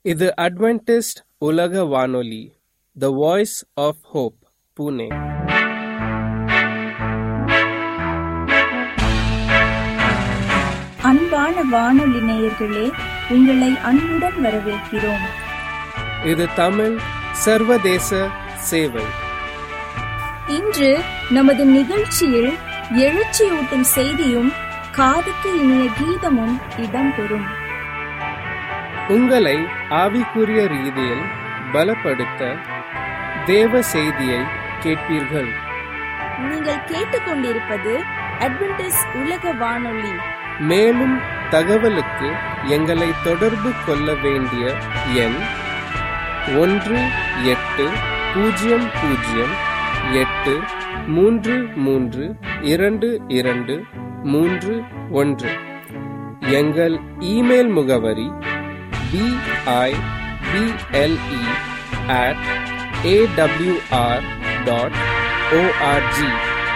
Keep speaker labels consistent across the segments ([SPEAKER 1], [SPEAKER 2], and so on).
[SPEAKER 1] இது அட்வென்டிஸ்ட் உலக வானொலி the voice of hope Pune
[SPEAKER 2] அன்பான வானொலி நேயர்களே உங்களை அன்புடன் வரவேற்கிறோம்
[SPEAKER 1] இது தமிழ் சர்வதேச சேவை
[SPEAKER 2] இன்று நமது நிகழ்ச்சியில் எழுச்சியூட்டும் செய்தியும் காதுக்கு இனிய கீதமும் இடம்பெறும்
[SPEAKER 1] உங்களை ஆவிக்குரிய ரீதியில் பலப்படுத்த தேவ செய்தியை கேட்பீர்கள்
[SPEAKER 2] நீங்கள் கேட்டுக்கொண்டிருப்பது அட்வென்டிஸ் உலக வானொலி
[SPEAKER 1] மேலும் தகவலுக்கு எங்களை தொடர்பு கொள்ள வேண்டிய எண் ஒன்று எட்டு பூஜ்ஜியம் பூஜ்ஜியம் எட்டு மூன்று மூன்று இரண்டு இரண்டு மூன்று ஒன்று எங்கள் இமெயில் முகவரி B I B L E at A W R dot O R G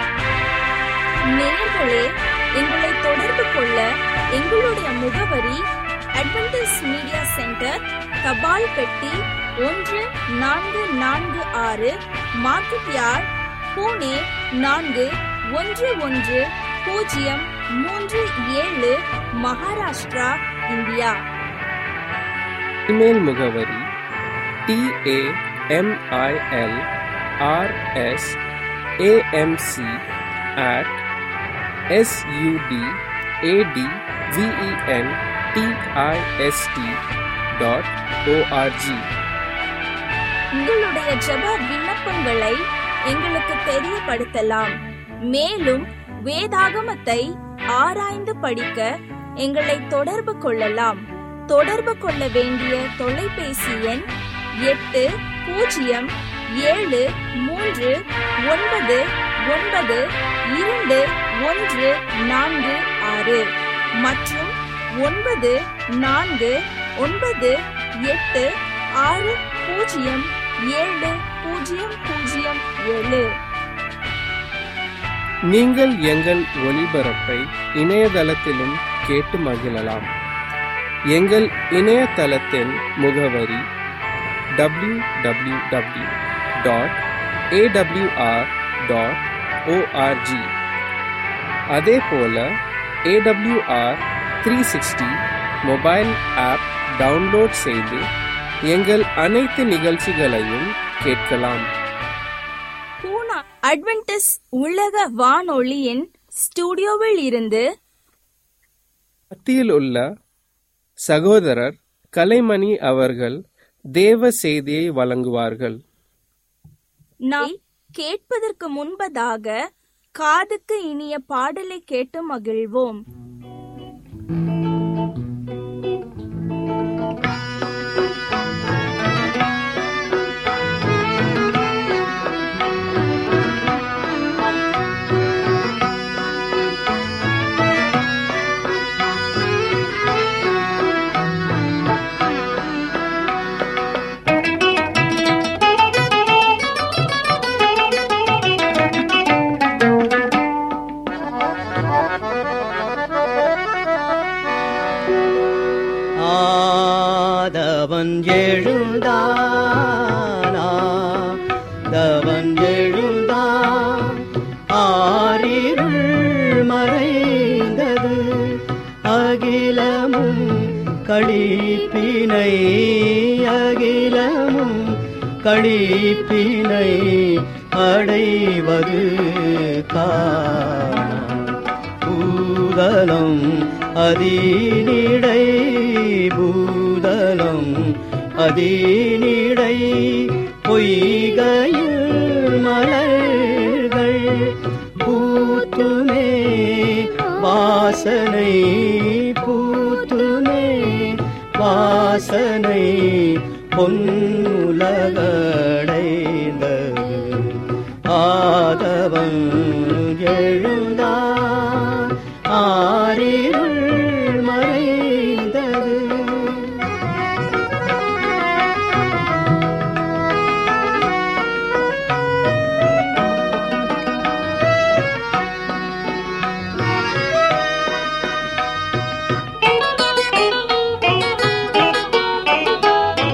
[SPEAKER 2] நேயர்களே எங்களை தொடர்பு கொள்ள எங்களுடைய முகவரி அட்வென்டிஸ் மீடியா சென்டர் தபால் பெட்டி ஒன்று நான்கு நான்கு ஆறு மார்க்கெட் யார்ட் பூனே நான்கு ஒன்று ஒன்று பூஜ்ஜியம் மூன்று ஏழு மகாராஷ்டிரா இந்தியா
[SPEAKER 1] இமெயில் முகவரி T A M I L R S A M C at S U D A D V E N T I S T dot O R G
[SPEAKER 2] உங்களுடைய ஜெப விண்ணப்பங்களை எங்களுக்கு தெரியப்படுத்தலாம் மேலும் வேதாகமத்தை ஆராய்ந்து படிக்க எங்களை தொடர்பு கொள்ளலாம் தொடர்பு கொள்ள வேண்டிய தொலைபேசி எண் எட்டு பூஜ்ஜியம் ஏழு மூன்று ஒன்பது ஒன்பது இரண்டு ஒன்று நான்கு ஆறு மற்றும் ஒன்பது நான்கு ஒன்பது எட்டு ஆறு பூஜ்ஜியம் ஏழு பூஜ்ஜியம் பூஜ்ஜியம் ஏழு
[SPEAKER 1] நீங்கள் எங்கள் ஒளிபரப்பை இணையதளத்திலும் கேட்டு மகிழலாம் எங்கள் இணையதளத்தின் முகவரி W W W dot A W R dot O R G அதே போல A W R three sixty mobile app download செய்து எங்கள் அனைத்து நிகழ்ச்சிகளையும் கேட்கலாம்
[SPEAKER 2] பூனா அட்வென்டிஸ் உலக வானொலியின் ஸ்டுடியோவில் இருந்து
[SPEAKER 1] மத்தியில் உள்ள சகோதரர் கலைமணி அவர்கள் தேவ செய்தியை வழங்குவார்கள்
[SPEAKER 2] நாம் கேட்பதற்கு முன்பதாக காதுக்கு இனிய பாடலை கேட்டு மகிழ்வோம்
[SPEAKER 3] ஆதவன் எழுந்தானா தவன் எழுந்தான் ஆரிருள் மறைந்தது அகிலமும் களிப்பினை அகிலமும் களிப்பினை அடைவது காண பூதலம் அதீனிடை பூதலம் அதீனிடை பொய்கையில் மலர்கள் பூத்துமே வாசனை பூத்துமே வாசனை பொன்னுலகடைந்தது ஆதவன் எழுந்தான் ஆரிருள் மறைந்தது
[SPEAKER 4] Thank you.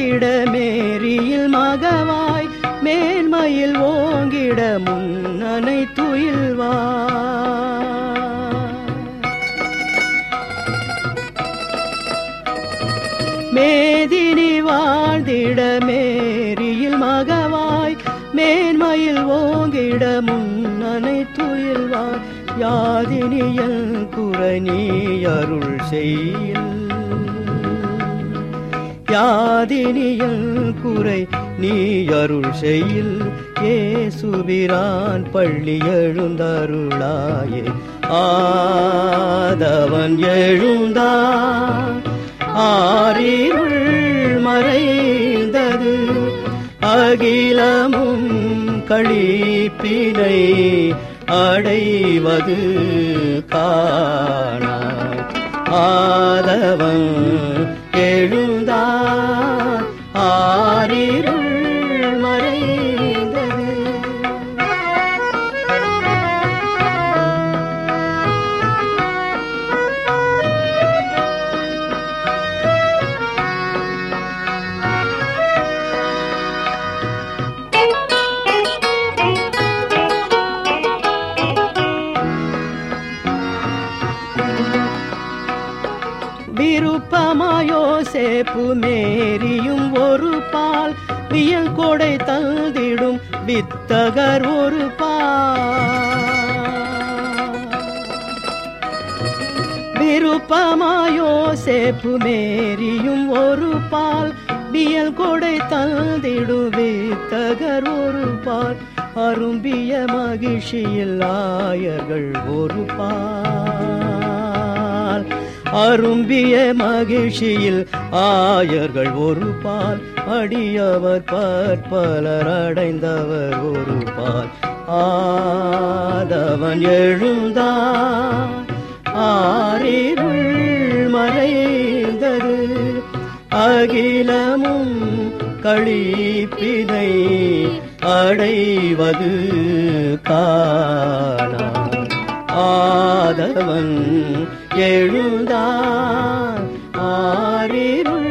[SPEAKER 3] ஓங்கிட மேரியில் மகவாய் மேன்மையில் ஓங்கிட முன்னனை துயில்வாய் மேதினி வாழ்ந்திட மேரியில் மகவாய் மேன்மையில் ஓங்கிட முன்னனை துயில்வாய் யாதினியல் குரணி அருள் செய்யில் யாதினியல் குறை நீ அருள் செய்யில் ஏசுபிரான் பள்ளி எழுந்தருளாயே ஆதவன் எழுந்தான் ஆறிருள் மறைந்தது அகிலமும் கழிப்பினை அடைவது காண ஆதவன் எழுந்தார் ஆறிருள் மறைந்தது விருப்பமாயோ சேப்பு மேரியும் ஒரு பால் வியல் கொடை தந்திடும் வித்தகர் ஒரு பால் விருப்பமாயோ சேப்பு மேரியும் ஒரு பால் வியல் கொடை தந்திடும் வித்தகர் ஒரு பால் அரும்பிய மகிழ்ச்சியில் ஆயர்கள் ஒரு பால் அரும்பிய மகிழ்ச்சியில் ஆயர்கள் ஒரு பால் அடியவர் பற்பலர் அடைந்தவர் ஒரு பால் ஆதவன் எழுந்தான் ஆறிருள் மறைந்தது அகிலமும் கழிப்பினை அடைவது காணா ஆதவன் எழுந்தான் ஆறிருள்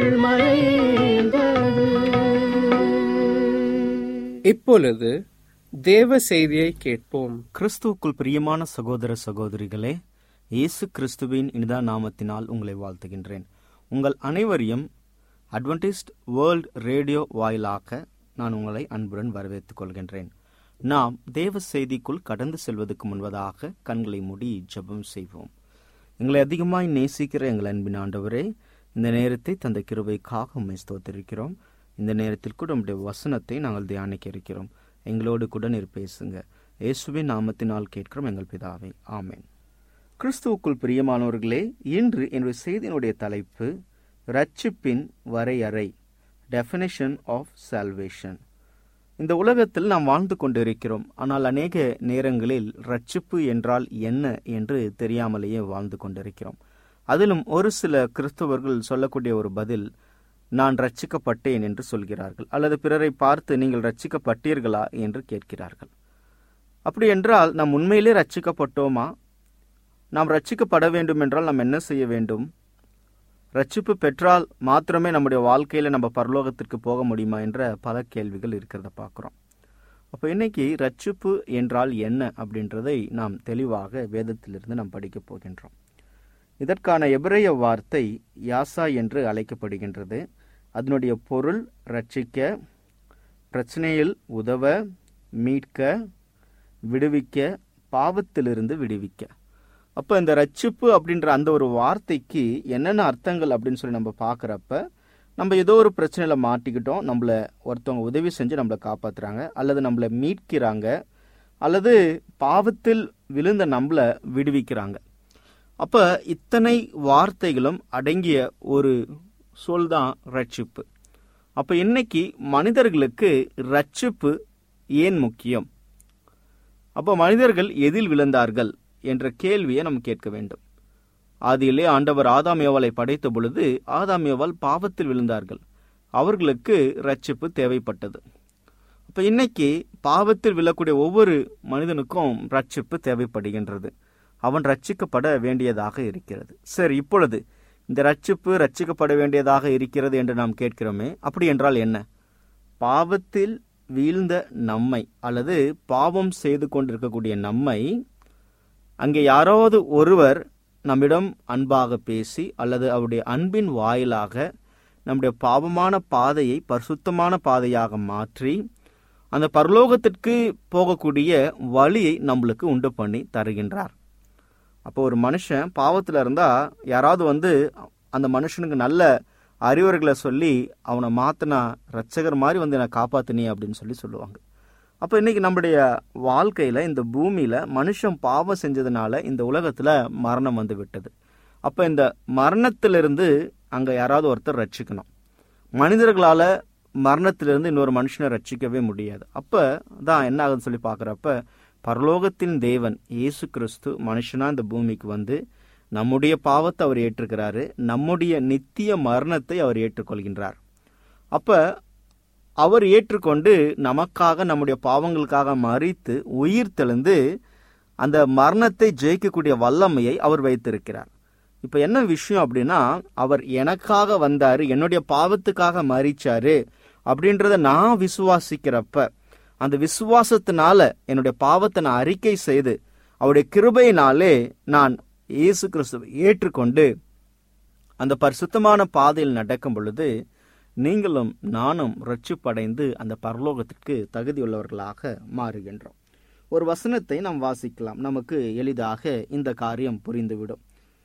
[SPEAKER 3] மறைந்தது
[SPEAKER 1] இப்பொழுது தேவ செய்தியை கேட்போம்
[SPEAKER 4] கிறிஸ்துவுக்குள் பிரியமான சகோதர சகோதரிகளே இயேசு கிறிஸ்துவின் இனிதா நாமத்தினால் உங்களை வாழ்த்துகின்றேன் உங்கள் அனைவரையும் அட்வென்டிஸ்ட் வேர்ல்ட் ரேடியோ வாயிலாக நான் உங்களை அன்புடன் வரவேற்றுக் கொள்கின்றேன் நாம் தேவ செய்திக்குள் கடந்து செல்வதற்கு முன்பதாக கண்களை மூடி ஜெபம் செய்வோம் எங்களை அதிகமாய் நேசிக்கிற எங்கள் அன்பின் ஆண்டவரே இந்த நேரத்தை தந்த கிருபைக்காக உண்மை ஸ்தோத்திருக்கிறோம் இந்த நேரத்தில் கூட உம்முடைய வசனத்தை நாங்கள் தியானிக்க இருக்கிறோம் எங்களோடு கூட நீர் பேசுங்க இயேசுவின் நாமத்தினால் கேட்கிறோம் எங்கள் பிதாவே ஆமென் கிறிஸ்துவுக்குள் பிரியமானவர்களே இன்று என்னுடைய செய்தியினுடைய தலைப்பு ரட்சிப்பின் வரையறை டெஃபினேஷன் ஆஃப் சால்வேஷன் இந்த உலகத்தில் நாம் வாழ்ந்து கொண்டிருக்கிறோம் ஆனால் அநேக நேரங்களில் ரட்சிப்பு என்றால் என்ன என்று தெரியாமலேயே வாழ்ந்து கொண்டிருக்கிறோம் அதிலும் ஒரு சில கிறிஸ்தவர்கள் சொல்லக்கூடிய ஒரு பதில் நான் ரட்சிக்கப்பட்டேன் என்று சொல்கிறார்கள் அல்லது பிறரை பார்த்து நீங்கள் ரட்சிக்கப்பட்டீர்களா என்று கேட்கிறார்கள் அப்படி என்றால் நாம் உண்மையிலே ரட்சிக்கப்பட்டோமா நாம் ரட்சிக்கப்பட வேண்டும் என்றால் நாம் என்ன செய்ய வேண்டும் ரட்சிப்பு பெற்றால் மாத்திரமே நம்முடைய வாழ்க்கையில நம்ம பரலோகத்திற்கு போக முடியுமா என்ற பல கேள்விகள் இருக்கிறத பார்க்குறோம் அப்போ இன்னைக்கு ரட்சிப்பு என்றால் என்ன அப்படின்றதை நாம் தெளிவாக வேதத்திலிருந்து நாம் படிக்கப் போகின்றோம் இதற்கான எபிரேய வார்த்தை யாசா என்று அழைக்கப்படுகின்றது அதனுடைய பொருள் ரட்சிக்க பிரச்சனையில் உதவ மீட்க விடுவிக்க பாவத்திலிருந்து விடுவிக்க அப்போ இந்த ரட்சிப்பு அப்படின்ற அந்த ஒரு வார்த்தைக்கு என்னென்ன அர்த்தங்கள் அப்படின்னு சொல்லி நம்ம பார்க்குறப்ப நம்ம ஏதோ ஒரு பிரச்சனையில் மாட்டிக்கிட்டோம் நம்மளை ஒருத்தவங்க உதவி செஞ்சு நம்மளை காப்பாத்துறாங்க அல்லது நம்மளை மீட்கிறாங்க அல்லது பாவத்தில் விழுந்த நம்மளை விடுவிக்கிறாங்க அப்போ இத்தனை வார்த்தைகளும் அடங்கிய ஒரு சொல் தான் ரட்சிப்பு அப்போ இன்னைக்கு மனிதர்களுக்கு ரட்சிப்பு ஏன் முக்கியம் அப்போ மனிதர்கள் எதில் விழுந்தார்கள் என்ற கேள்வியை நம்ம கேட்க வேண்டும் ஆதியிலே ஆண்டவர் ஆதாம் ஏவாளை படைத்த பொழுது ஆதாம் ஏவாள் பாவத்தில் விழுந்தார்கள் அவர்களுக்கு ரட்சிப்பு தேவைப்பட்டது அப்ப இன்னைக்கு பாவத்தில் விழக்கூடிய ஒவ்வொரு மனிதனுக்கும் ரட்சிப்பு தேவைப்படுகின்றது அவன் ரட்சிக்கப்பட வேண்டியதாக இருக்கிறது சரி இப்பொழுது இந்த ரட்சிப்பு ரட்சிக்கப்பட வேண்டியதாக இருக்கிறது என்று நாம் கேட்கிறோமே அப்படி என்றால் என்ன பாவத்தில் வீழ்ந்த நம்மை அல்லது பாவம் செய்து கொண்டிருக்கக்கூடிய நம்மை அங்கே யாராவது ஒருவர் நம்மிடம் அன்பாக பேசி அல்லது அவருடைய அன்பின் வாயிலாக நம்முடைய பாவமான பாதையை பரிசுத்தமான பாதையாக மாற்றி அந்த பரலோகத்திற்கு போகக்கூடிய வழியை நம்மளுக்கு உண்டு பண்ணி தருகின்றார் அப்போ ஒரு மனுஷன் பாவத்தில் இருந்தா யாராவது வந்து அந்த மனுஷனுக்கு நல்ல அறிவுரைகளை சொல்லி அவனை மாத்தினா ரட்சகர் மாதிரி வந்து என்னை காப்பாத்தினி அப்படின்னு சொல்லி சொல்லுவாங்க அப்போ இன்னைக்கு நம்முடைய வாழ்க்கையில இந்த பூமியில மனுஷன் பாவம் செஞ்சதுனால இந்த உலகத்துல மரணம் வந்து விட்டது அப்ப இந்த மரணத்திலிருந்து அங்க யாராவது ஒருத்தர் ரட்சிக்கணும் மனிதர்களால மரணத்திலிருந்து இன்னொரு மனுஷனை ரட்சிக்கவே முடியாது அப்ப தான் என்ன ஆகுதுன்னு சொல்லி பார்க்குறப்ப பரலோகத்தின் தேவன் இயேசு கிறிஸ்து மனுஷனா இந்த பூமிக்கு வந்து நம்முடைய பாவத்தை அவர் ஏற்றுக்கிறாரு நம்முடைய நித்திய மரணத்தை அவர் ஏற்றுக்கொள்கின்றார் அப்ப அவர் ஏற்றுக்கொண்டு நமக்காக நம்முடைய பாவங்களுக்காக மறித்து உயிர் தெளிந்து அந்த மரணத்தை ஜெயிக்கக்கூடிய வல்லமையை அவர் வைத்திருக்கிறார் இப்ப என்ன விஷயம் அப்படின்னா அவர் எனக்காக வந்தாரு என்னுடைய பாவத்துக்காக மறிச்சாரு அப்படின்றத நான் விசுவாசிக்கிறப்ப அந்த விசுவாசத்தினால என்னுடைய பாவத்தை நான் அறிக்கை செய்து அவருடைய கிருபையினாலே நான் இயேசு கிறிஸ்துவை ஏற்றுக்கொண்டு அந்த பரிசுத்தமான பாதையில் நடக்கும் பொழுது நீங்களும் நானும் ரட்சிப்படைந்து அந்த பரலோகத்திற்கு தகுதியுள்ளவர்களாக மாறுகின்றோம் ஒரு வசனத்தை நாம் வாசிக்கலாம் நமக்கு எளிதாக இந்த காரியம் புரிந்துவிடும்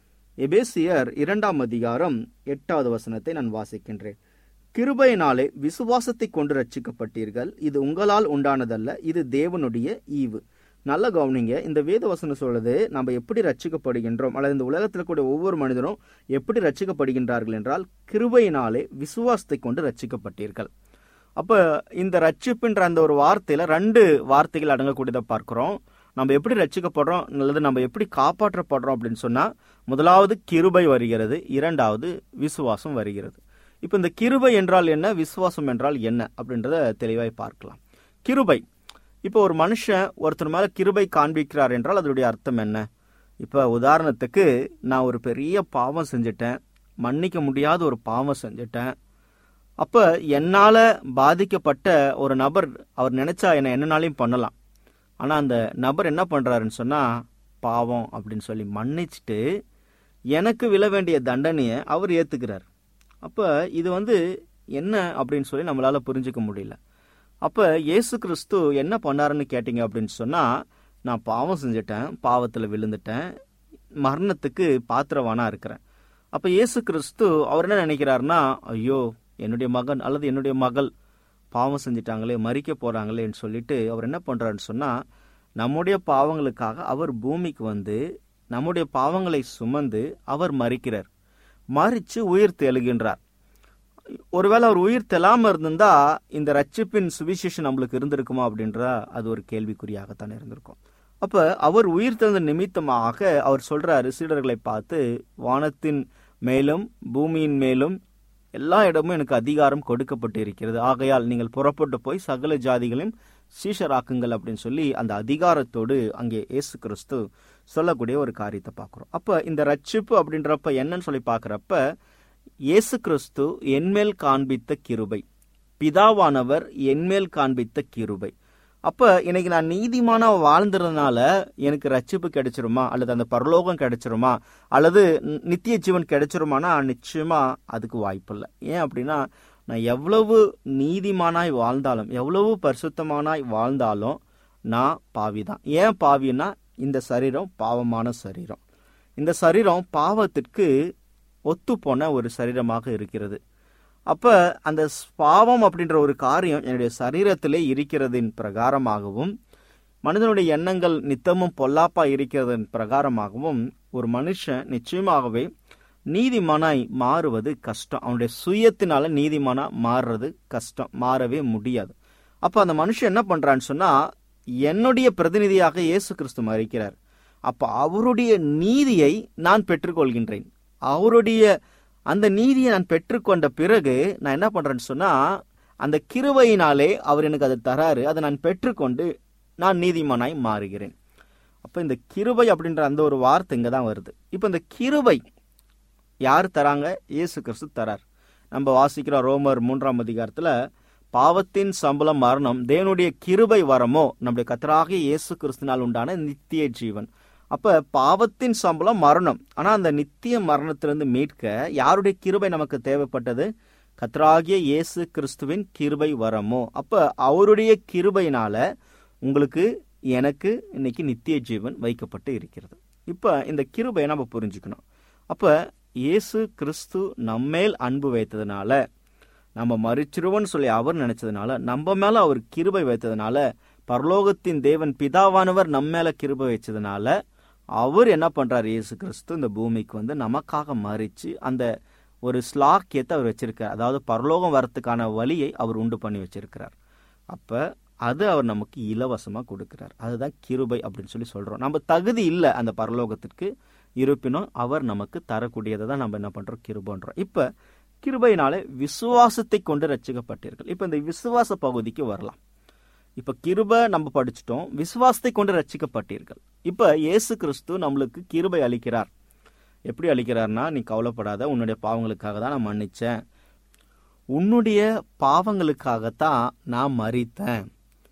[SPEAKER 4] எபேசியர் இரண்டாம் அதிகாரம் எட்டாவது வசனத்தை நான் வாசிக்கின்றேன் கிருபையினாலே விசுவாசத்தை கொண்டு ரட்சிக்கப்பட்டீர்கள் இது உங்களால் உண்டானதல்ல இது தேவனுடைய ஈவு நல்ல கவனிங்க இந்த வேத வசனம் சொல்றது நம்ம எப்படி ரட்சிக்கப்படுகின்றோம் அல்லது இந்த உலகத்தில் கூட ஒவ்வொரு மனிதனும் எப்படி ரட்சிக்கப்படுகின்றார்கள் என்றால் கிருபையினாலே விசுவாசத்தை கொண்டு ரட்சிக்கப்பட்டீர்கள் அப்ப இந்த ரட்சிப்புன்ற அந்த ஒரு வார்த்தையில ரெண்டு வார்த்தைகள் அடங்கக்கூடியதை பார்க்கிறோம் நம்ம எப்படி ரட்சிக்கப்படுறோம் அல்லது நம்ம எப்படி காப்பாற்றப்படுறோம் அப்படின்னு சொன்னா முதலாவது கிருபை வருகிறது இரண்டாவது விசுவாசம் வருகிறது இப்போ இந்த கிருபை என்றால் என்ன விசுவாசம் என்றால் என்ன அப்படின்றத தெளிவாய் பார்க்கலாம் கிருபை இப்போ ஒரு மனுஷன் ஒருத்தர் மேல கிருபை காண்பிக்கிறார் என்றால் அதனுடைய அர்த்தம் என்ன இப்போ உதாரணத்துக்கு நான் ஒரு பெரிய பாவம் செஞ்சுட்டேன் மன்னிக்க முடியாத ஒரு பாவம் செஞ்சுட்டேன் அப்ப என்னால பாதிக்கப்பட்ட ஒரு நபர் அவர் நினைச்சா என்ன என்னனாலையும் பண்ணலாம் ஆனா அந்த நபர் என்ன பண்றாருன்னு சொன்னா பாவம் அப்படின்னு சொல்லி மன்னிச்சுட்டு எனக்கு விழ வேண்டிய தண்டனையை அவர் ஏத்துக்கிறார் அப்ப இது வந்து என்ன அப்படின்னு சொல்லி நம்மளால புரிஞ்சுக்க முடியல அப்ப இயேசு கிறிஸ்து என்ன பண்ணாருன்னு கேட்டீங்க அப்படின்னு சொன்னா நான் பாவம் செஞ்சுட்டேன் பாவத்துல விழுந்துட்டேன் மரணத்துக்கு பாத்திரவானா இருக்கிறேன் அப்ப இயேசு கிறிஸ்து அவர் என்ன நினைக்கிறாருன்னா ஐயோ என்னுடைய மகன் அல்லது என்னுடைய மகள் பாவம் செஞ்சிட்டாங்களே மறிக்க போறாங்களேன்னு சொல்லிட்டு அவர் என்ன பண்றாருன்னு சொன்னா நம்முடைய பாவங்களுக்காக அவர் பூமிக்கு வந்து நம்முடைய பாவங்களை சுமந்து அவர் மறிக்கிறார் மறிச்சு உயிர் தெழுகின்றார் ஒருவேளை அவர் உயிர் தெலாம இருந்திருந்தா இந்த ரட்சிப்பின் சுவிசேஷம் நம்மளுக்கு இருந்திருக்குமா அப்படின்ற அது ஒரு கேள்விக்குறியாகத்தான் இருந்திருக்கும் அப்ப அவர் உயிர் தெழுந்த நிமித்தமாக அவர் சொல்றாரு சீடர்களை பார்த்து வானத்தின் மேலும் பூமியின் மேலும் எல்லா இடமும் எனக்கு அதிகாரம் கொடுக்கப்பட்டு இருக்கிறது ஆகையால் நீங்கள் புறப்பட்டு போய் சகல ஜாதிகளையும் சீஷராக்குங்கள் அப்படின்னு சொல்லி அந்த அதிகாரத்தோடு அங்கே இயேசு கிறிஸ்து சொல்லக்கூடிய ஒரு காரியத்தை பார்க்குறோம் அப்ப இந்த ரட்சிப்பு அப்படின்றப்ப என்னன்னு சொல்லி பார்க்குறப்ப இயேசு கிறிஸ்து என்மேல் காண்பித்த கிருபை பிதாவானவர் என்மேல் காண்பித்த கிருபை அப்ப இன்னைக்கு நான் நீதிமானா வாழ்ந்துறதுனால எனக்கு ரட்சிப்பு கிடைச்சிருமா அல்லது அந்த பரலோகம் கிடைச்சிருமா அல்லது நித்திய ஜீவன் கிடைச்சிருமானா நிச்சயமா அதுக்கு வாய்ப்பு இல்லை ஏன் அப்படின்னா நான் எவ்வளவு நீதிமானாய் வாழ்ந்தாலும் எவ்வளவு பரிசுத்தமானாய் வாழ்ந்தாலும் நான் பாவி தான் ஏன் பாவின்னா இந்த சரீரம் பாவமான சரீரம் இந்த சரீரம் பாவத்திற்கு ஒத்துப்போன ஒரு சரீரமாக இருக்கிறது அப்ப அந்த பாவம் அப்படின்ற ஒரு காரியம் என்னுடைய சரீரத்திலே இருக்கிறதின் பிரகாரமாகவும் மனிதனுடைய எண்ணங்கள் நித்தமும் பொல்லாப்பா இருக்கிறதன் பிரகாரமாகவும் ஒரு மனுஷன் நிச்சயமாகவே நீதிமானாய் மாறுவது கஷ்டம் அவனுடைய சுயத்தினால நீதிமானா மாறுறது கஷ்டம் மாறவே முடியாது அப்ப அந்த மனுஷன் என்ன பண்றான்னு சொன்னா என்னுடைய பிரதிநிதியாக இயேசு கிறிஸ்து மறிக்கிறார் அப்ப அவருடைய நீதியை நான் பெற்றுக்கொள்கின்றேன் அவருடைய அந்த நீதியை நான் பெற்றுக்கொண்ட பிறகு நான் என்ன பண்றேன்னு சொன்னா அந்த கிருவையினாலே அவர் எனக்கு அதை தராரு அதை நான் பெற்றுக்கொண்டு நான் நீதிமானாய் மாறுகிறேன் அப்ப இந்த கிருபை அப்படின்ற அந்த ஒரு வார்த்தை இங்க தான் வருது இப்ப இந்த கிருபை யார் தராங்க இயேசு கிறிஸ்து தரார் நம்ம வாசிக்கிறோம் ரோமர் மூன்றாம் அதிகாரத்துல பாவத்தின் சம்பளம் மரணம் தேவனுடைய கிருபை வரமோ நம்முடைய கத்தராகிய இயேசு கிறிஸ்துனால் உண்டான நித்திய ஜீவன் அப்ப பாவத்தின் சம்பளம் மரணம் ஆனா அந்த நித்திய மரணத்திலிருந்து மீட்க யாருடைய கிருபை நமக்கு தேவைப்பட்டது கத்தராகிய இயேசு கிறிஸ்துவின் கிருபை வரமோ அப்ப அவருடைய கிருபையினால உங்களுக்கு எனக்கு இன்னைக்கு நித்திய ஜீவன் வைக்கப்பட்டு இருக்கிறது இப்ப இந்த கிருபையை நம்ம புரிஞ்சுக்கணும் அப்ப இயேசு கிறிஸ்து நம்மேல் அன்பு வைத்ததுனால நம்ம மறிச்சிருவோன்னு சொல்லி அவர் நினைச்சதுனால நம்ம மேல அவர் கிருபை வைத்ததுனால பரலோகத்தின் தேவன் பிதாவானவர் நம்ம மேல கிருபை வச்சதுனால அவர் என்ன பண்றாரு இயேசு கிறிஸ்து இந்த பூமிக்கு வந்து நமக்காக மறிச்சு அந்த ஒரு ஸ்லாக்கியத்தை அவர் வச்சிருக்கார் அதாவது பரலோகம் வரத்துக்கான வழியை அவர் உண்டு பண்ணி வச்சிருக்கிறார் அப்ப அது அவர் நமக்கு இலவசமா கொடுக்கிறார் அதுதான் கிருபை அப்படின்னு சொல்லி சொல்றோம் நம்ம தகுதி இல்லை அந்த பரலோகத்திற்கு இருப்பினும் அவர் நமக்கு தரக்கூடியதை தான் நம்ம என்ன பண்றோம் கிருபன்றோம் இப்ப கிருபையினாலே விசுவாசத்தை கொண்டு ரட்சிக்கப்பட்டீர்கள் இப்ப இந்த விசுவாச பகுதிக்கு வரலாம் இப்ப கிருபை நம்ம படிச்சிட்டோம் விசுவாசத்தை கொண்டு ரட்சிக்கப்பட்டீர்கள் இப்ப இயேசு கிறிஸ்து நம்மளுக்கு கிருபை அளிக்கிறார் எப்படி அளிக்கிறார்னா நீ கவலைப்படாத உன்னுடைய பாவங்களுக்காக தான் நான் மன்னிச்சேன் உன்னுடைய பாவங்களுக்காகத்தான் நான் மறித்தேன்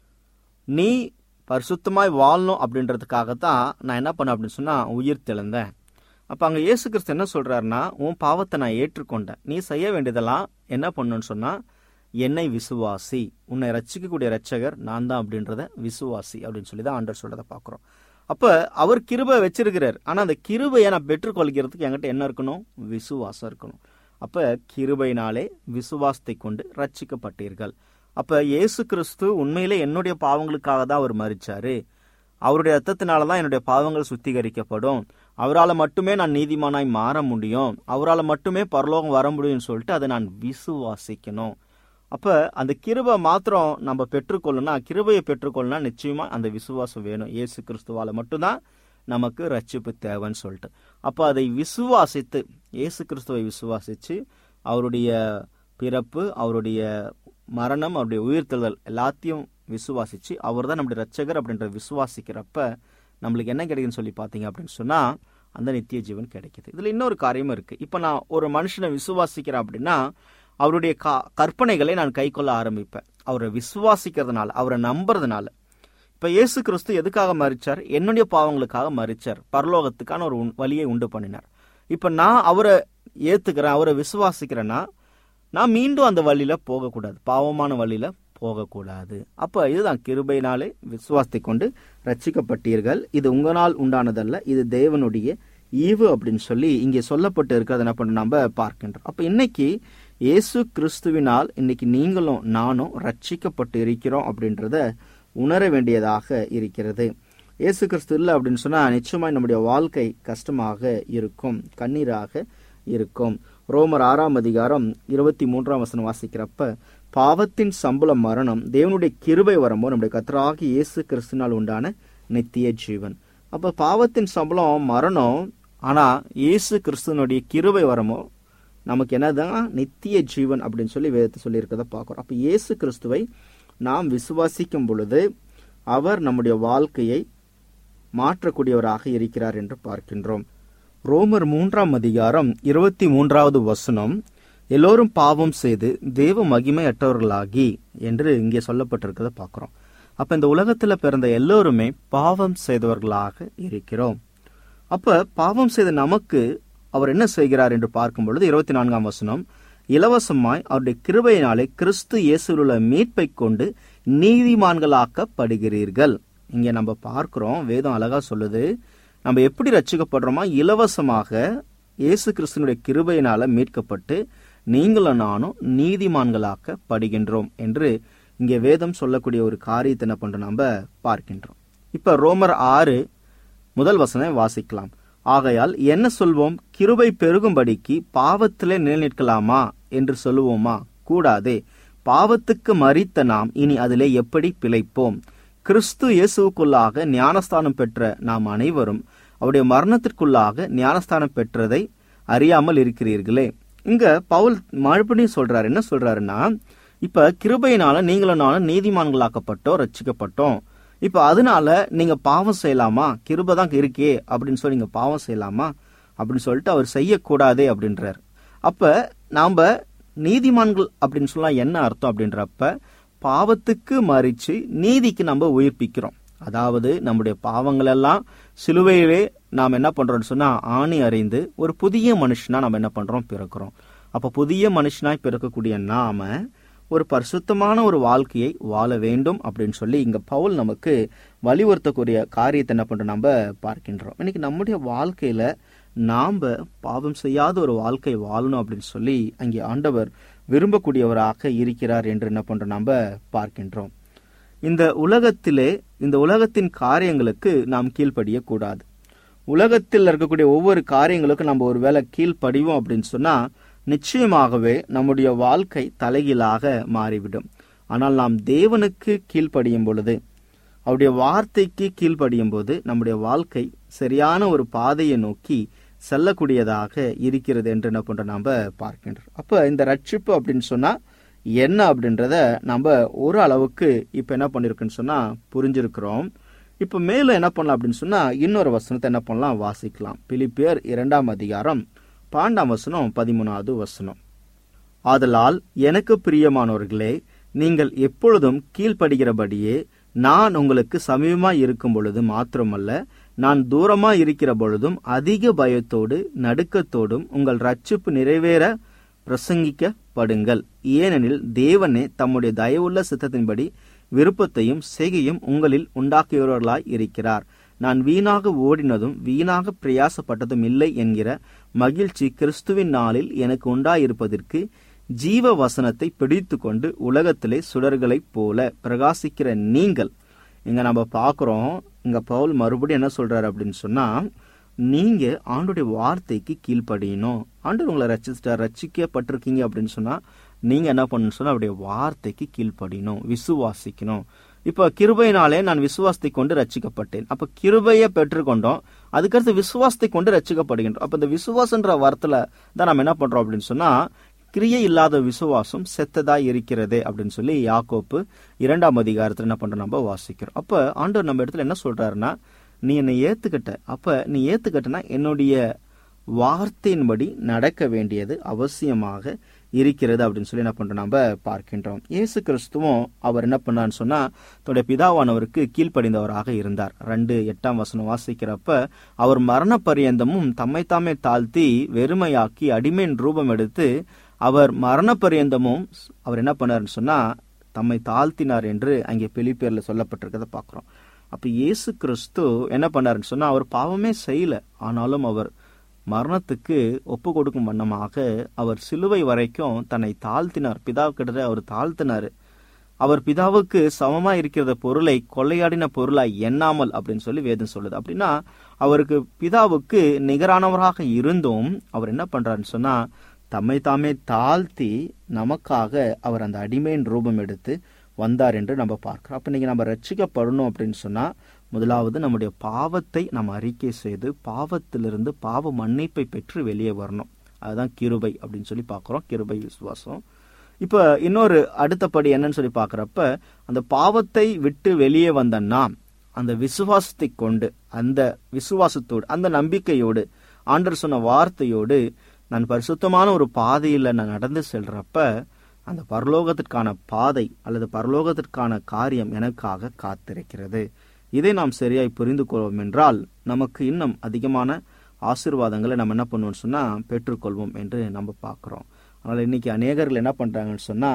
[SPEAKER 4] நீ பரிசுத்தமாய் வாழணும் அப்படின்றதுக்காகத்தான் நான் என்ன பண்ணேன் அப்படின்னு சொன்னா உயிர் தெளிந்தேன் அப்ப அங்க இயேசு கிறிஸ்து என்ன சொல்றாருன்னா உன் பாவத்தை நான் ஏற்றுக்கொண்டேன் நீ செய்ய வேண்டியதெல்லாம் என்ன பண்ணணும்னு சொன்னா என்னை விசுவாசி உன்னை ரட்சிக்கக்கூடிய ரட்சகர் நான் தான் அப்படின்றத விசுவாசி அப்படின்னு சொல்லி தான் ஆண்டர் சொல்றதை பார்க்குறோம் அப்ப அவர் கிருபை வச்சிருக்கிறார் ஆனா அந்த கிருபையை நான் பெற்றுக்கொள்கிறதுக்கு என்கிட்ட என்ன இருக்கணும் விசுவாசம் இருக்கணும் அப்ப கிருபையினாலே விசுவாசத்தை கொண்டு ரட்சிக்கப்பட்டீர்கள் அப்ப இயேசு கிறிஸ்து உண்மையிலே என்னுடைய பாவங்களுக்காக தான் அவர் மறிச்சாரு அவருடைய ரத்தத்தினால தான் என்னுடைய பாவங்கள் சுத்திகரிக்கப்படும் அவரால் மட்டுமே நான் நீதிமானாய் மாற முடியும் அவரால் மட்டுமே பரலோகம் வர முடியும்னு சொல்லிட்டு அதை நான் விசுவாசிக்கணும் அப்ப அந்த கிருபை மாத்திரம் நம்ம பெற்றுக்கொள்ளணும்னா கிருபையை பெற்றுக்கொள்ளனா நிச்சயமா அந்த விசுவாசம் வேணும் இயேசு கிறிஸ்துவால மட்டும்தான் நமக்கு ரட்சிப்பு தேவைன்னு சொல்லிட்டு அப்ப அதை விசுவாசித்து இயேசு கிறிஸ்துவை விசுவாசிச்சு அவருடைய பிறப்பு அவருடைய மரணம் அவருடைய உயிர்த்தெழுதல் எல்லாத்தையும் விசுவாசிச்சு அவர் தான் நம்முடைய ரட்சகர் அப்படின்ற விசுவாசிக்கிறப்ப நம்மளுக்கு என்ன கிடைக்குன்னு சொல்லி பார்த்தீங்க அப்படின்னு சொன்னா அந்த நித்திய ஜீவன் கிடைக்குது இதுல இன்னொரு காரியமும் இருக்கு இப்ப நான் ஒரு மனுஷனை விசுவாசிக்கிறேன் அப்படின்னா அவருடைய கா கற்பனைகளை நான் கை கொள்ள ஆரம்பிப்பேன் அவரை விசுவாசிக்கிறதுனால அவரை நம்புறதுனால இப்ப இயேசு கிறிஸ்து எதுக்காக மறிச்சார் என்னுடைய பாவங்களுக்காக மறிச்சார் பரலோகத்துக்கான ஒரு உண்- வழியை உண்டு பண்ணினார் இப்ப நான் அவரை ஏத்துக்கிறேன் அவரை விசுவாசிக்கிறேன்னா நான் மீண்டும் அந்த வழியில போகக்கூடாது பாவமான வழியில போகக்கூடாது அப்ப இதுதான் கிருபையினாலே விசுவாசத்தை கொண்டு ரட்சிக்கப்பட்டீர்கள் இது உங்களால் உண்டானதல்ல இது தேவனுடைய ஈவு அப்படின்னு சொல்லி இங்கே சொல்லப்பட்டு இருக்கிறத என்ன பண்ண நம்ம பார்க்கின்றோம் அப்ப இன்னைக்கு இயேசு கிறிஸ்துவினால் இன்னைக்கு நீங்களும் நானும் ரட்சிக்கப்பட்டு இருக்கிறோம் அப்படின்றத உணர வேண்டியதாக இருக்கிறது இயேசு கிறிஸ்து இல்லை அப்படின்னு சொன்னா நிச்சயமா நம்முடைய வாழ்க்கை கஷ்டமாக இருக்கும் கண்ணீராக இருக்கும் ரோமர் ஆறாம் அதிகாரம் இருபத்தி மூன்றாம் வசனம் வாசிக்கிறப்ப பாவத்தின் சம்பளம் மரணம் தேவனுடைய கிருபை வரமோ நம்முடைய கத்தராகி இயேசு கிறிஸ்துனால் உண்டான நித்திய ஜீவன் அப்ப பாவத்தின் சம்பளம் மரணம் ஆனா இயேசு கிறிஸ்துவனுடைய கிருபை வரமோ நமக்கு என்னதான் நித்திய ஜீவன் அப்படின்னு சொல்லி வேதத்தை சொல்லியிருக்கிறத பார்க்கிறோம் அப்ப இயேசு கிறிஸ்துவை நாம் விசுவாசிக்கும் பொழுது அவர் நம்முடைய வாழ்க்கையை மாற்றக்கூடியவராக இருக்கிறார் என்று பார்க்கின்றோம் ரோமர் மூன்றாம் அதிகாரம் இருபத்தி மூன்றாவது வசனம் எல்லோரும் பாவம் செய்து தேவ மகிமையற்றவர்களாகி என்று இங்கே சொல்லப்பட்டிருக்கிறத பார்க்கிறோம் அப்ப இந்த உலகத்துல பிறந்த எல்லோருமே பாவம் செய்தவர்களாக இருக்கிறோம் அப்ப பாவம் செய்த நமக்கு அவர் என்ன செய்கிறார் என்று பார்க்கும் பொழுது இருபத்தி நான்காம் வசனம் இலவசமாய் அவருடைய கிருபையினாலே கிறிஸ்து இயேசுவில் உள்ள மீட்பை கொண்டு நீதிமான்களாக்கப்படுகிறீர்கள் இங்க நம்ம பார்க்கிறோம் வேதம் அழகா சொல்லுது நம்ம எப்படி ரட்சிக்கப்படுறோமா இலவசமாக இயேசு கிறிஸ்துனுடைய கிருபையினால மீட்கப்பட்டு நீங்களும் நானும் நீதிமான்களாக்கப்படுகின்றோம் என்று இங்கே வேதம் சொல்லக்கூடிய ஒரு காரியத்தை என்ன பண்றோம் நம்ம பார்க்கின்றோம் இப்ப ரோமர் ஆறு முதல் வசனம் வாசிக்கலாம் ஆகையால் என்ன சொல்வோம் கிருபை பெருகும்படிக்கு பாவத்திலே நிலைநிற்கலாமா என்று சொல்லுவோமா கூடாதே பாவத்துக்கு மறித்த நாம் இனி அதிலே எப்படி பிழைப்போம் கிறிஸ்து இயேசுவுக்குள்ளாக ஞானஸ்தானம் பெற்ற நாம் அனைவரும் அவருடைய மரணத்திற்குள்ளாக ஞானஸ்தானம் பெற்றதை அறியாமல் இருக்கிறீர்களே இங்க பவுல் மறுபடியும் சொல்றாரு என்ன சொல்றாருன்னா இப்ப கிருபையினால நீங்களும் நானும் நீதிமான்களாக்கப்பட்டோம் ரட்சிக்கப்பட்டோம் இப்ப அதனால நீங்க பாவம் செய்யலாமா கிருபை தான் இருக்கே அப்படின்னு சொல்லி நீங்க பாவம் செய்யலாமா அப்படின்னு சொல்லிட்டு அவர் செய்யக்கூடாதே அப்படின்றார் அப்ப நாம நீதிமான்கள் அப்படின்னு சொன்னா என்ன அர்த்தம் அப்படின்றப்ப பாவத்துக்கு மறிச்சு நீதிக்கு நம்ம உயிர்ப்பிக்கிறோம் அதாவது நம்முடைய பாவங்கள் எல்லாம் சிலுவையிலே நாம் என்ன பண்றோம்னு சொன்னா ஆணி அறிந்து ஒரு புதிய மனுஷனா நம்ம என்ன பண்றோம் பிறக்கிறோம் அப்ப புதிய மனுஷனாய் பிறக்கக்கூடிய நாம ஒரு பரிசுத்தமான ஒரு வாழ்க்கையை வாழ வேண்டும் அப்படின்னு சொல்லி இங்க பவுல் நமக்கு வலியுறுத்தக்கூடிய காரியத்தை என்ன பண்றோம் நம்ம பார்க்கின்றோம் இன்னைக்கு நம்முடைய வாழ்க்கையில நாம பாவம் செய்யாத ஒரு வாழ்க்கை வாழணும் அப்படின்னு சொல்லி அங்கே ஆண்டவர் விரும்பக்கூடியவராக இருக்கிறார் என்று என்ன பண்றோம் நம்ம பார்க்கின்றோம் இந்த உலகத்திலே இந்த உலகத்தின் காரியங்களுக்கு நாம் கீழ்ப்படிய கூடாது உலகத்தில் இருக்கக்கூடிய ஒவ்வொரு காரியங்களுக்கும் நம்ம ஒருவேளை கீழ்ப்படிவோம் அப்படின்னு சொன்னா நிச்சயமாகவே நம்முடைய வாழ்க்கை தலைகீழாக மாறிவிடும் ஆனால் நாம் தேவனுக்கு கீழ்ப்படியும் பொழுது அவருடைய வார்த்தைக்கு கீழ்ப்படியும் போது நம்முடைய வாழ்க்கை சரியான ஒரு பாதையை நோக்கி செல்லக்கூடியதாக இருக்கிறது என்று என்ன பண்ற நாம பார்க்கின்றோம் அப்ப இந்த ரட்சிப்பு அப்படின்னு சொன்னா என்ன அப்படின்றத நம்ம ஒரு அளவுக்கு இப்ப என்ன பண்ணிருக்குன்னு சொன்னா புரிஞ்சிருக்கிறோம் இப்ப மேலும் என்ன பண்ணலாம் அப்படின்னு சொன்னா இன்னொரு வசனத்தை என்ன பண்ணலாம் வாசிக்கலாம் பிலிப்பியர் இரண்டாம் அதிகாரம் பாண்டாம் வசனம் பதிமூணாவது வசனம் ஆதலால் எனக்கு பிரியமானவர்களே நீங்கள் எப்பொழுதும் கீழ்ப்படுகிறபடியே நான் உங்களுக்கு சமீபமாய் இருக்கும் பொழுது மாத்திரமல்ல நான் தூரமாய் இருக்கிற பொழுதும் அதிக பயத்தோடு நடுக்கத்தோடும் உங்கள் ரட்சிப்பு நிறைவேற பிரசங்கிக்கப்படுங்கள் ஏனெனில் தேவனே தம்முடைய தயவுள்ள சித்தத்தின்படி விருப்பத்தையும் செய்கையும் உங்களில் உண்டாக்கியவர்களாய் இருக்கிறார் நான் வீணாக ஓடினதும் வீணாக பிரயாசப்பட்டதும் இல்லை என்கிற மகிழ்ச்சி கிறிஸ்துவின் நாளில் எனக்கு உண்டாயிருப்பதற்கு ஜீவ வசனத்தை பிடித்து கொண்டு உலகத்திலே சுடர்களைப் போல பிரகாசிக்கிற நீங்கள் இங்க நம்ம பார்க்கிறோம் இங்க பவுல் மறுபடியும் என்ன சொல்றாரு அப்படின்னு சொன்னா நீங்க ஆண்டுடைய வார்த்தைக்கு கீழ்ப்படியணும் ஆண்டு உங்களை ரச்சிச்சிட்டார் ரச்சிக்கப்பட்டிருக்கீங்க அப்படின்னு சொன்னா நீங்க என்ன பண்ணணும் சொன்னா அவருடைய வார்த்தைக்கு கீழ்ப்படியணும் விசுவாசிக்கணும் இப்ப கிருபையினாலே நான் விசுவாசத்தை கொண்டு ரச்சிக்கப்பட்டேன் அப்ப கிருபையை பெற்றுக்கொண்டோம் அதுக்கடுத்து விசுவாசத்தை கொண்டு ரச்சிக்கப்படுகின்றோம் அப்ப இந்த விசுவாசன்ற வார்த்தையில தான் நம்ம என்ன பண்றோம் அப்படின்னு சொன்னா கிரியை இல்லாத விசுவாசம் செத்ததா இருக்கிறதே அப்படின்னு சொல்லி யாக்கோப்பு இரண்டாம் அதிகாரத்துல என்ன பண்றோம் நம்ம வாசிக்கிறோம் அப்ப ஆண்டவர் நம்ம இடத்துல என்ன சொல்றாருன்னா நீ என்னை ஏத்துக்கிட்ட அப்ப நீ ஏத்துக்கிட்டனா என்னுடைய வார்த்தையின்படி நடக்க வேண்டியது அவசியமாக இருக்கிறது அப்படின்னு சொல்லி என்ன பண்றோம் நம்ம பார்க்கின்றோம் இயேசு கிறிஸ்துவும் அவர் என்ன பண்ணான்னு சொன்னா தன்னுடைய பிதாவானவருக்கு கீழ்ப்படிந்தவராக இருந்தார் ரெண்டு எட்டாம் வசனம் வாசிக்கிறப்ப அவர் மரண பரியந்தமும் தம்மை தாமே தாழ்த்தி வெறுமையாக்கி அடிமையின் ரூபம் எடுத்து அவர் மரண பரியந்தமும் அவர் என்ன பண்ணாருன்னு சொன்னா தம்மை தாழ்த்தினார் என்று அங்கே பிலிப்பேர்ல சொல்லப்பட்டிருக்கிறத பார்க்கிறோம் அப்ப இயேசு கிறிஸ்து என்ன பண்ணாருன்னு சொன்னா அவர் பாவமே செய்யல ஆனாலும் அவர் மரணத்துக்கு ஒப்பு கொடுக்கும் வண்ணமாக அவர் சிலுவை வரைக்கும் தன்னை தாழ்த்தினார் பிதா கிட்ட அவர் தாழ்த்தினாரு அவர் பிதாவுக்கு சமமா இருக்கிற பொருளை கொள்ளையாடின பொருளாய் எண்ணாமல் அப்படின்னு சொல்லி வேதம் சொல்லுது அப்படின்னா அவருக்கு பிதாவுக்கு நிகரானவராக இருந்தும் அவர் என்ன பண்றாருன்னு சொன்னா தம்மை தாமே தாழ்த்தி நமக்காக அவர் அந்த அடிமையின் ரூபம் எடுத்து வந்தார் என்று நம்ம பார்க்கிறோம் அப்ப இன்னைக்கு நம்ம ரட்சிக்கப்படணும் அப்படின்னு சொன்னா முதலாவது நம்முடைய பாவத்தை நம்ம அறிக்கை செய்து பாவத்திலிருந்து பாவ மன்னிப்பை பெற்று வெளியே வரணும் அதுதான் கிருபை அப்படின்னு சொல்லி பார்க்கிறோம் கிருபை விசுவாசம் இப்ப இன்னொரு அடுத்தபடி என்னன்னு சொல்லி பார்க்கறப்ப அந்த பாவத்தை விட்டு வெளியே வந்த நாம் அந்த விசுவாசத்தை கொண்டு அந்த விசுவாசத்தோடு அந்த நம்பிக்கையோடு ஆண்டர் சொன்ன வார்த்தையோடு நான் பரிசுத்தமான ஒரு பாதையில் நான் நடந்து செல்றப்ப அந்த பரலோகத்திற்கான பாதை அல்லது பரலோகத்திற்கான காரியம் எனக்காக காத்திருக்கிறது இதை நாம் சரியாய் புரிந்து கொள்வோம் என்றால் நமக்கு இன்னும் அதிகமான ஆசீர்வாதங்களை நம்ம என்ன பண்ணுவோம்னு சொன்னா பெற்றுக்கொள்வோம் என்று நம்ம பார்க்கிறோம் அதனால இன்னைக்கு அநேகர்கள் என்ன பண்றாங்கன்னு சொன்னா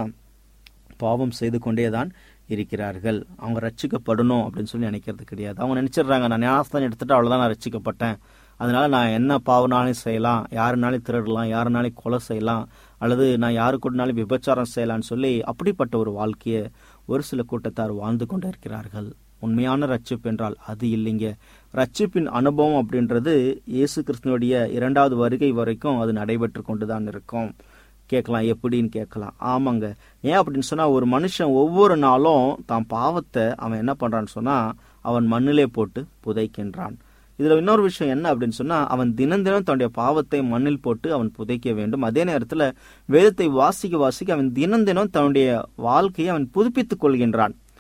[SPEAKER 4] பாவம் செய்து கொண்டே தான் இருக்கிறார்கள் அவங்க ரட்சிக்கப்படணும் அப்படின்னு சொல்லி நினைக்கிறது கிடையாது அவங்க நினைச்சிடுறாங்க நான் ஞானஸ்தானம் எடுத்துட்டு அவ்வளவுதான் நான் ரட்சிக்கப்பட்டேன் அதனால நான் என்ன பாவனாலும் செய்யலாம் யாருனாலும் திருடலாம் யாருனாலும் கொலை செய்யலாம் அல்லது நான் யாரு கூடனாலும் விபச்சாரம் செய்யலாம்னு சொல்லி அப்படிப்பட்ட ஒரு வாழ்க்கையை ஒரு சில கூட்டத்தார் வாழ்ந்து கொண்டு இருக்கிறார்கள் உண்மையான ரட்சிப்பு என்றால் அது இல்லைங்க ரட்சிப்பின் அனுபவம் அப்படின்றது இயேசு கிறிஸ்துவனுடைய இரண்டாவது வருகை வரைக்கும் அது நடைபெற்று கொண்டுதான் இருக்கும் கேட்கலாம் எப்படின்னு கேட்கலாம் ஆமாங்க ஏன் அப்படின்னு சொன்னா ஒரு மனுஷன் ஒவ்வொரு நாளும் தான் பாவத்தை அவன் என்ன பண்றான்னு சொன்னா அவன் மண்ணிலே போட்டு புதைக்கின்றான் இதுல இன்னொரு விஷயம் என்ன அப்படின்னு சொன்னா அவன் தினம் தினம் தன்னுடைய பாவத்தை மண்ணில் போட்டு அவன் புதைக்க வேண்டும் அதே நேரத்துல வேதத்தை வாசிக்க வாசிக்க அவன் தினம் தினம் தன்னுடைய வாழ்க்கையை அவன் புதுப்பித்துக் கொள்கின்றான்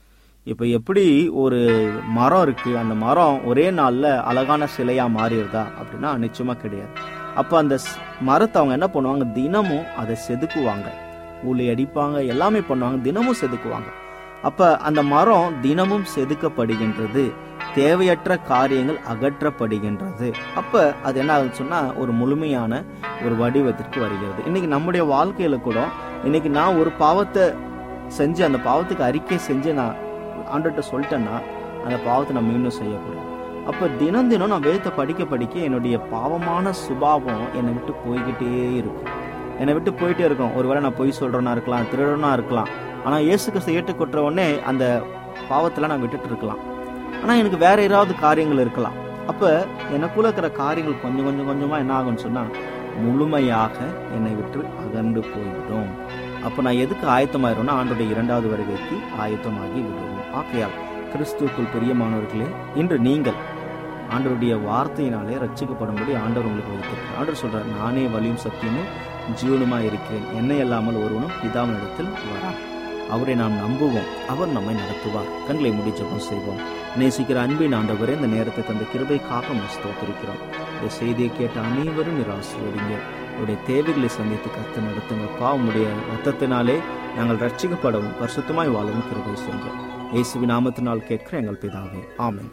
[SPEAKER 4] இப்போ எப்படி ஒரு மரம் இருக்கு அந்த மரம் ஒரே நாள்ல அழகான சிலையா மாறிடுதா அப்படின்னா நிச்சயமா கிடையாது அப்ப அந்த ஸ்- மரத்தை அவங்க என்ன பண்ணுவாங்க தினமும் அதை செதுக்குவாங்க ஊழி அடிப்பாங்க எல்லாமே பண்ணுவாங்க தினமும் செதுக்குவாங்க அப்ப அந்த மரம் தினமும் செதுக்கப்படுகின்றது தேவையற்ற காரியங்கள் அகற்றப்படுகின்றது அப்ப அது என்ன ஆகுதுன்னு சொன்னா ஒரு முழுமையான ஒரு வடிவத்திற்கு வருகிறது இன்னைக்கு நம்முடைய வாழ்க்கையில கூட இன்னைக்கு நான் ஒரு பாவத்தை செஞ்சு அந்த பாவத்துக்கு அறிக்கை செஞ்சு நான் ஆண்டுகிட்ட சொல்லிட்டேன்னா அந்த பாவத்தை நான் மீண்டும் செய்யக்கூடாது அப்போ தினம் தினம் நான் வேதத்தை படிக்க படிக்க என்னுடைய பாவமான சுபாவம் என்னை விட்டு போய்கிட்டே இருக்கும் என்னை விட்டு போயிட்டே இருக்கும் ஒருவேளை நான் பொய் சொல்கிறேன்னா இருக்கலாம் திருடனா இருக்கலாம் ஆனால் இயேசு கிறிஸ்து ஏற்றுக்கொற்ற உடனே அந்த பாவத்தில் நான் விட்டுட்டு இருக்கலாம் ஆனால் எனக்கு வேற ஏதாவது காரியங்கள் இருக்கலாம் அப்போ எனக்குள்ள இருக்கிற காரியங்கள் கொஞ்சம் கொஞ்சம் கொஞ்சமாக என்ன ஆகும்னு சொன்னால் முழுமையாக என்னை விட்டு அகன்று போய்விடும் அப்போ நான் எதுக்கு ஆயத்தமாயிரும்னா ஆண்டுடைய இரண்டாவது வருகைக்கு ஆயத்தமாகி விடுவோம் ஆகையால் கிறிஸ்துவுக்குள் பிரியமானவர்களே இன்று நீங்கள் ஆண்டவருடைய வார்த்தையினாலே ரட்சிக்கப்படும்படி ஆண்டவர் உங்களுக்கு வைத்திருக்கிறார் ஆண்டவர் சொல்றார் நானே வலியும் சத்தியமும் ஜீவனுமா இருக்கிறேன் என்னை அல்லாமல் ஒருவனும் பிதாவினிடத்தில் வரான் அவரை நாம் நம்புவோம் அவர் நம்மை நடத்துவார் கண்களை முடி ஜெபம் செய்வோம் நேசிக்கிற அன்பின் ஆண்டவரே இந்த நேரத்தை தந்த கிருபைக்காக நம்ம ஸ்தோத்திருக்கிறோம் இந்த செய்தியை கேட்ட அனைவரும் நிராசையடைங்க உடைய தேவைகளை சந்தித்து கத்து நடத்துங்கப்பா உம்முடைய ரத்தத்தினாலே நாங்கள் ரட்சிக்கப்படவும் பரிசுத்தமாய் வாழவும் கிருபை செய்கிறோம் இயேசுவின் நாமத்தினால் கேட்கிற எங்கள் பிதாவே ஆமென்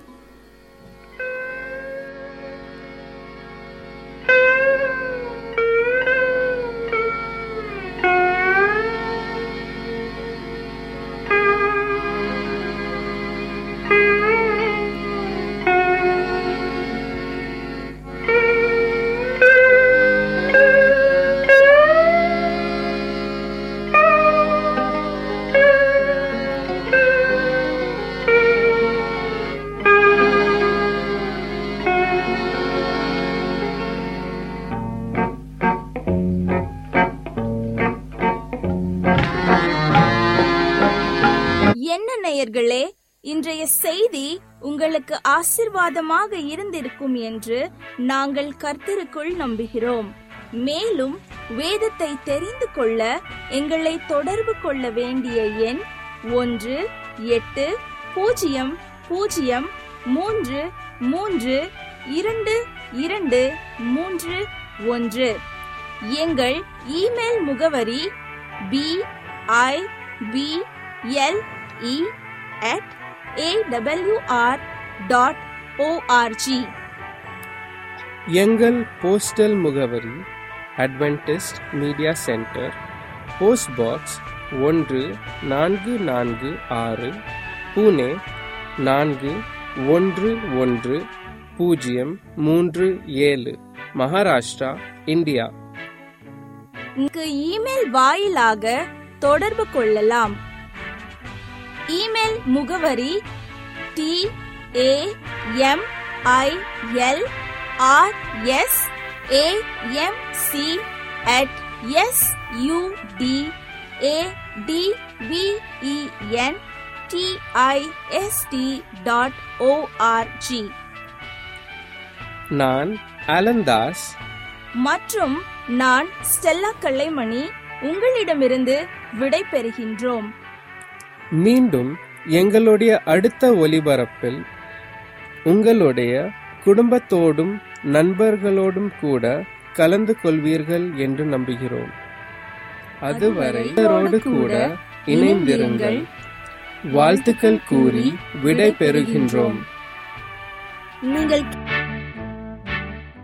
[SPEAKER 2] என்ன நேயர்களே இன்றைய செய்தி உங்களுக்கு ஆசிர்வாதமாக இருந்திருக்கும் என்று நாங்கள் கர்த்தருக்குள் நம்புகிறோம் மேலும் வேதத்தை தெரிந்து கொள்ள எங்களை தொடர்பு கொள்ள வேண்டிய எண் ஒன்று எட்டு பூஜ்ஜியம் பூஜ்ஜியம் மூன்று மூன்று இரண்டு இரண்டு மூன்று ஒன்று எங்கள் இமெயில் முகவரி B I B L E at A W R dot O R G
[SPEAKER 1] எங்கள் போஸ்டல் முகவரி Adventist media centre post box ஒன்று நான்கு நான்கு ஆறு புனே நான்கு ஒன்று ஒன்று பூஜ்ஜியம் மூன்று ஏழு மகாராஷ்டிரா இந்தியா
[SPEAKER 2] இங்கு இமெயில் வாயிலாக தொடர்பு கொள்ளலாம் இமெயில் முகவரி T A M I L R S A M C at S U D A D V E N T I S T dot O R G
[SPEAKER 1] நான் அலந்தாஸ்
[SPEAKER 2] மற்றும் நான் ஸ்டெல்லா கல்லைமணி உங்களிடமிருந்து விடை பெறுகின்றோம்
[SPEAKER 1] மீண்டும் எங்களுடைய அடுத்த ஒலிபரப்பில் உங்களுடைய குடும்பத்தோடும் நண்பர்களோடும் கூட கலந்து கொள்வீர்கள் என்று நம்புகிறோம் அதுவரை இவரோடு கூட இணைந்திருங்கள் வாழ்த்துக்கள் கூறி விடை பெறுகின்றோம்
[SPEAKER 2] நீங்கள்